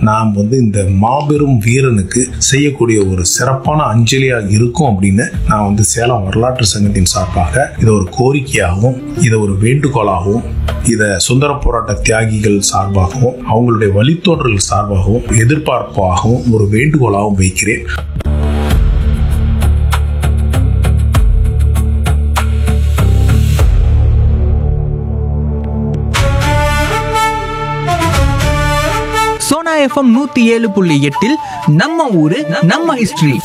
நாம் வந்து இந்த மாபெரும் வீரனுக்கு செய்யக்கூடிய ஒரு சிறப்பான அஞ்சலியா இருக்கும் அப்படின்னு நான் வந்து சேலம் வரலாற்று சங்கத்தின் சார்பாக இதை ஒரு கோரிக்கையாகவும் இதை ஒரு வேண்டுகோளாகவும் இதை சுதந்திர போராட்ட தியாகிகள் சார்பாகவும் அவங்களுடைய வழித்தோன்றல் சார்பாகவும் எதிர்பார்ப்பாகவும் ஒரு வேண்டுகோளாகவும் வைக்கிறேன் சோனா எஃப்எம் நூத்தி ஏழு புள்ளி எட்டில் நம்ம ஊரு நம்ம ஹிஸ்டரி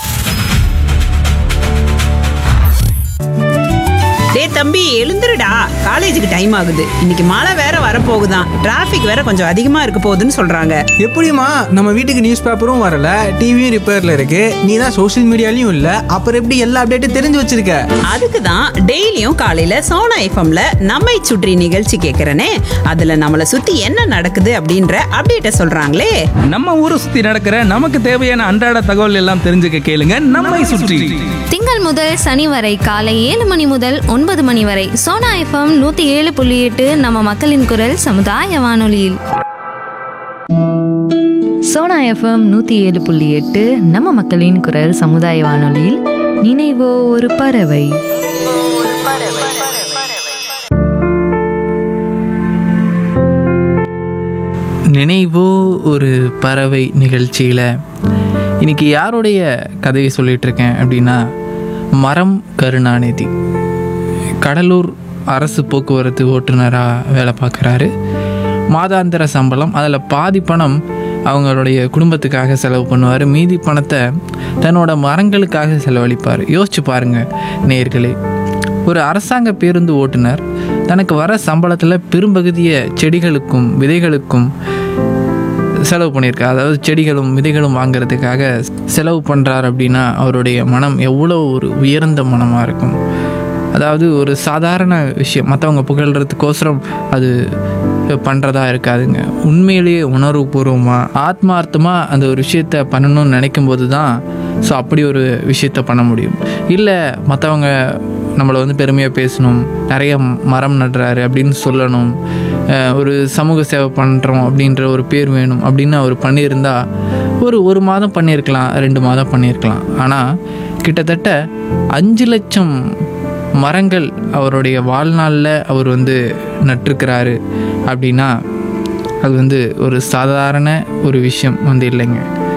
டேய் தம்பி எழுந்துருடா காலேஜுக்கு டைம் ஆகுது இன்னைக்கு மழை வேற வரப்போகுதாம் டிராஃபிக் வேற கொஞ்சம் அதிகமா இருக்க போகுதுன்னு சொல்றாங்க எப்படிம்மா நம்ம வீட்டுக்கு நியூஸ் பேப்பரும் வரல டிவியும் ரிப்பேர்ல இருக்கு நீ தான் சோஷியல் மீடியாலையும் இல்ல அப்புறம் எப்படி எல்லா அப்டேட்டும் தெரிஞ்சு வச்சிருக்க அதுக்கு தான் டெய்லியும் காலையில சோனா எஃப்எம்ல நம்மை சுற்றி நிகழ்ச்சி கேட்கறனே அதுல நம்மளை சுத்தி என்ன நடக்குது அப்படின்ற அப்டேட்ட சொல்றாங்களே நம்ம ஊரை சுத்தி நடக்கிற நமக்கு தேவையான அன்றாட தகவல் எல்லாம் தெரிஞ்சுக்க கேளுங்க நம்மை சுற்றி திங்கள் முதல் சனி வரை காலை ஏழு மணி முதல் ஒன்பது மணி வரை சோனா எஃப்எம் நூத்தி ஏழு புள்ளி எட்டு நம்ம மக்களின் குரல் சமுதாய வானொலியில் சோனா எஃப்எம் நூற்றி ஏழு புள்ளி எட்டு நம்ம மக்களின் குரல் சமுதாய வானொலியில் நினைவோ ஒரு பறவை நினைவோ ஒரு பறவை நிகழ்ச்சியில் இன்னைக்கு யாருடைய கதையை சொல்லிட்டு இருக்கேன் அப்படின்னா மரம் கருணாநிதி கடலூர் அரசு போக்குவரத்து ஓட்டுநராக வேலை பார்க்குறாரு மாதாந்திர சம்பளம் அதில் பாதி பணம் அவங்களுடைய குடும்பத்துக்காக செலவு பண்ணுவார் மீதி பணத்தை தன்னோட மரங்களுக்காக செலவழிப்பார் யோசிச்சு பாருங்க நேர்களே ஒரு அரசாங்க பேருந்து ஓட்டுநர் தனக்கு வர சம்பளத்தில் பெரும்பகுதியை செடிகளுக்கும் விதைகளுக்கும் செலவு பண்ணியிருக்கார் அதாவது செடிகளும் விதைகளும் வாங்குறதுக்காக செலவு பண்ணுறார் அப்படின்னா அவருடைய மனம் எவ்வளோ ஒரு உயர்ந்த மனமாக இருக்கும் அதாவது ஒரு சாதாரண விஷயம் மற்றவங்க புகழ்கிறதுக்கோசரம் அது பண்ணுறதா இருக்காதுங்க உண்மையிலேயே உணர்வுபூர்வமாக ஆத்மார்த்தமாக அந்த ஒரு விஷயத்த பண்ணணும்னு நினைக்கும் போது தான் ஸோ அப்படி ஒரு விஷயத்த பண்ண முடியும் இல்லை மற்றவங்க நம்மளை வந்து பெருமையாக பேசணும் நிறைய மரம் நடுறாரு அப்படின்னு சொல்லணும் அஹ் ஒரு சமூக சேவை பண்ணுறோம் அப்படின்ற ஒரு பேர் வேணும் அப்படின்னு அவர் பண்ணியிருந்தா ஒரு ஒரு மாதம் பண்ணியிருக்கலாம் ரெண்டு மாதம் பண்ணியிருக்கலாம் ஆனால் கிட்டத்தட்ட அஞ்சு லட்சம் மரங்கள் அவருடைய வாழ்நாளில் அவர் வந்து நட்டிருக்கிறாரு அப்படின்னா அது வந்து ஒரு சாதாரண ஒரு விஷயம் வந்து இல்லைங்க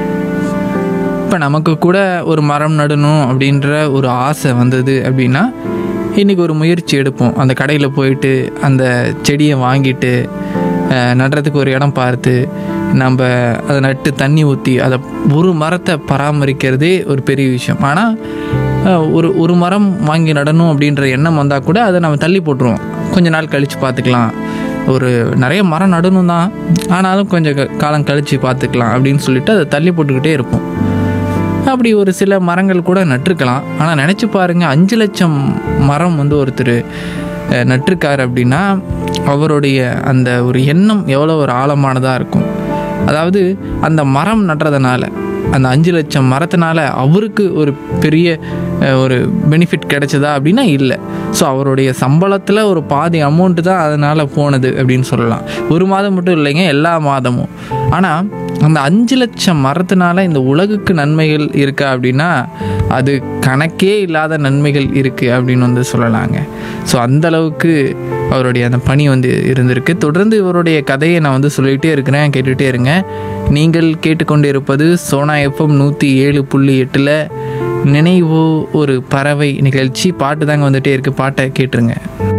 இப்போ நமக்கு கூட ஒரு மரம் நடணும் அப்படின்ற ஒரு ஆசை வந்தது அப்படின்னா இன்றைக்கி ஒரு முயற்சி எடுப்போம் அந்த கடையில் போயிட்டு அந்த செடியை வாங்கிட்டு அஹ், நடுறதுக்கு ஒரு இடம் பார்த்து நம்ம அதை நட்டு தண்ணி ஊற்றி அதை ஒரு மரத்தை பராமரிக்கிறதே ஒரு பெரிய விஷயம் ஆனால் ஒரு ஒரு மரம் வாங்கி நடணும் அப்படின்ற எண்ணம் வந்தால் கூட அதை நம்ம தள்ளி போட்டுருவோம் கொஞ்ச நாள் கழித்து பார்த்துக்கலாம் ஒரு நிறைய மரம் நடணும் தான் ஆனாலும் கொஞ்சம் க- காலம் கழித்து பார்த்துக்கலாம் அப்படின்னு சொல்லிட்டு அதை தள்ளி போட்டுக்கிட்டே இருப்போம் அப்படி ஒரு சில மரங்கள் கூட நட்டிருக்கலாம் ஆனால் நினச்சி பாருங்க அஞ்சு லட்சம் மரம் வந்து ஒருத்தர் அஹ், நட்டிருக்காரு அப்படின்னா அவருடைய அந்த ஒரு எண்ணம் எவ்வளோ ஒரு ஆழமானதாக இருக்கும் அதாவது அந்த மரம் நடுறதுனால அந்த அஞ்சு லட்சம் மரத்தினால அவருக்கு ஒரு பெரிய அஹ், ஒரு பெனிஃபிட் கிடைச்சதா அப்படின்னா இல்லை ஸோ அவருடைய சம்பளத்தில் ஒரு பாதி அமௌண்ட்டு தான் அதனால் போனது அப்படின்னு சொல்லலாம் ஒரு மாதம் மட்டும் இல்லைங்க எல்லா மாதமும் ஆனால் அந்த அஞ்சு லட்சம் மரத்தினால இந்த உலகுக்கு நன்மைகள் இருக்கா அப்படின்னா அது கணக்கே இல்லாத நன்மைகள் இருக்குது அப்படின்னு வந்து சொல்லலாங்க ஸோ அந்த அளவுக்கு அவருடைய அந்த பணி வந்து இருந்திருக்கு தொடர்ந்து இவருடைய கதையை நான் வந்து சொல்லிகிட்டே இருக்கிறேன் கேட்டுகிட்டே இருங்க நீங்கள் கேட்டுக்கொண்டு இருப்பது சோனா எஃப்எம் நூற்றி ஏழு புள்ளி எட்டில் நினைவோ ஒரு பறவை நிகழ்ச்சி பாட்டு தாங்க வந்துட்டே இருக்குது பாட்டை கேட்டுருங்க